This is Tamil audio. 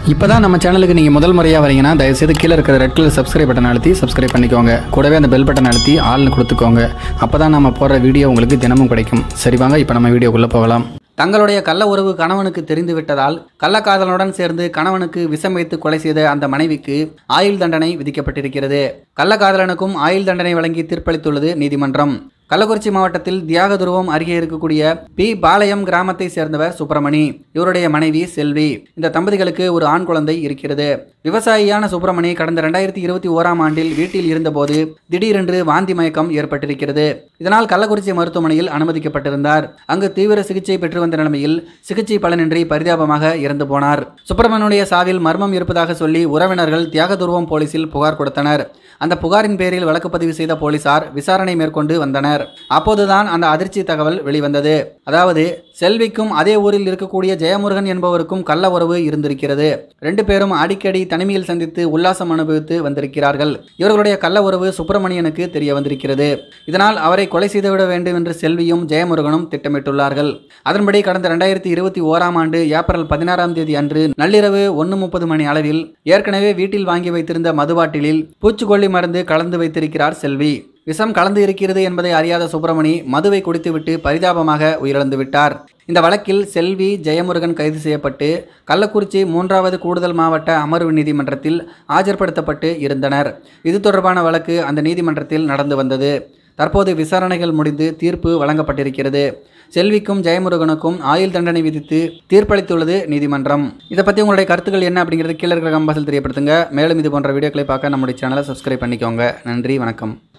இப்போ தான் நம்ம சேனலுக்கு நீங்கள் முதல் முறையாக வரீங்கன்னா தயவுசெய்து கீழே இருக்கிற ரெட் கலர் சப்ஸ்கிரைப் பட்டன் அழுத்தி சப்ஸ்கிரைப் பண்ணிக்கோங்க கூடவே அந்த பெல் பட்டன் அழுத்தி ஆள்னு கொடுத்துக்கோங்க அப்போ தான் நம்ம போடுற வீடியோ உங்களுக்கு தினமும் கிடைக்கும் சரி வாங்க இப்போ நம்ம வீடியோக்குள்ளே போகலாம் தங்களுடைய கள்ள உறவு கணவனுக்கு தெரிந்து விட்டதால் கள்ளக்காதலனுடன் சேர்ந்து கணவனுக்கு விஷம் வைத்து கொலை செய்த அந்த மனைவிக்கு ஆயுள் தண்டனை விதிக்கப்பட்டிருக்கிறது கள்ளக்காதலனுக்கும் ஆயுள் தண்டனை வழங்கி தீர்ப்பளித்துள்ளது நீதிமன்றம் கள்ளக்குறிச்சி மாவட்டத்தில் தியாகதுருவம் அருகே இருக்கக்கூடிய பி பாளையம் கிராமத்தை சேர்ந்தவர் சுப்பிரமணி இவருடைய மனைவி செல்வி இந்த தம்பதிகளுக்கு ஒரு ஆண் குழந்தை இருக்கிறது விவசாயியான சுப்பிரமணி கடந்த ரெண்டாயிரத்தி இருபத்தி ஓராம் ஆண்டில் வீட்டில் இருந்தபோது திடீரென்று வாந்தி மயக்கம் ஏற்பட்டிருக்கிறது இதனால் கள்ளக்குறிச்சி மருத்துவமனையில் அனுமதிக்கப்பட்டிருந்தார் அங்கு தீவிர சிகிச்சை பெற்று வந்த நிலைமையில் சிகிச்சை பலனின்றி பரிதாபமாக இறந்து போனார் சுப்பிரமணியுடைய சாவில் மர்மம் இருப்பதாக சொல்லி உறவினர்கள் தியாகதுருவம் போலீசில் புகார் கொடுத்தனர் அந்த புகாரின் பேரில் வழக்கு பதிவு செய்த போலீசார் விசாரணை மேற்கொண்டு வந்தனர் அப்போதுதான் அந்த அதிர்ச்சி தகவல் வெளிவந்தது அதாவது செல்விக்கும் அதே ஊரில் இருக்கக்கூடிய ஜெயமுருகன் என்பவருக்கும் கள்ள உறவு இருந்திருக்கிறது ரெண்டு பேரும் அடிக்கடி தனிமையில் சந்தித்து உல்லாசம் அனுபவித்து வந்திருக்கிறார்கள் இவர்களுடைய கள்ள உறவு சுப்பிரமணியனுக்கு தெரிய வந்திருக்கிறது இதனால் அவரை கொலை செய்துவிட வேண்டும் என்று செல்வியும் ஜெயமுருகனும் திட்டமிட்டுள்ளார்கள் அதன்படி கடந்த ரெண்டாயிரத்தி இருபத்தி ஓராம் ஆண்டு ஏப்ரல் பதினாறாம் தேதி அன்று நள்ளிரவு ஒன்று முப்பது மணி அளவில் ஏற்கனவே வீட்டில் வாங்கி வைத்திருந்த மதுபாட்டிலில் பூச்சிக்கொல்லி மருந்து கலந்து வைத்திருக்கிறார் செல்வி விஷம் கலந்து இருக்கிறது என்பதை அறியாத சுப்பிரமணி மதுவை குடித்துவிட்டு பரிதாபமாக உயிரிழந்து விட்டார் இந்த வழக்கில் செல்வி ஜெயமுருகன் கைது செய்யப்பட்டு கள்ளக்குறிச்சி மூன்றாவது கூடுதல் மாவட்ட அமர்வு நீதிமன்றத்தில் ஆஜர்படுத்தப்பட்டு இருந்தனர் இது தொடர்பான வழக்கு அந்த நீதிமன்றத்தில் நடந்து வந்தது தற்போது விசாரணைகள் முடிந்து தீர்ப்பு வழங்கப்பட்டிருக்கிறது செல்விக்கும் ஜெயமுருகனுக்கும் ஆயுள் தண்டனை விதித்து தீர்ப்பளித்துள்ளது நீதிமன்றம் இதை பற்றி உங்களுடைய கருத்துக்கள் என்ன அப்படிங்கிறது கீழே இருக்கிற கம்பாசில் தெரியப்படுத்துங்க மேலும் இது போன்ற வீடியோக்களை பார்க்க நம்முடைய சேனலை சப்ஸ்கிரைப் பண்ணிக்கோங்க நன்றி வணக்கம்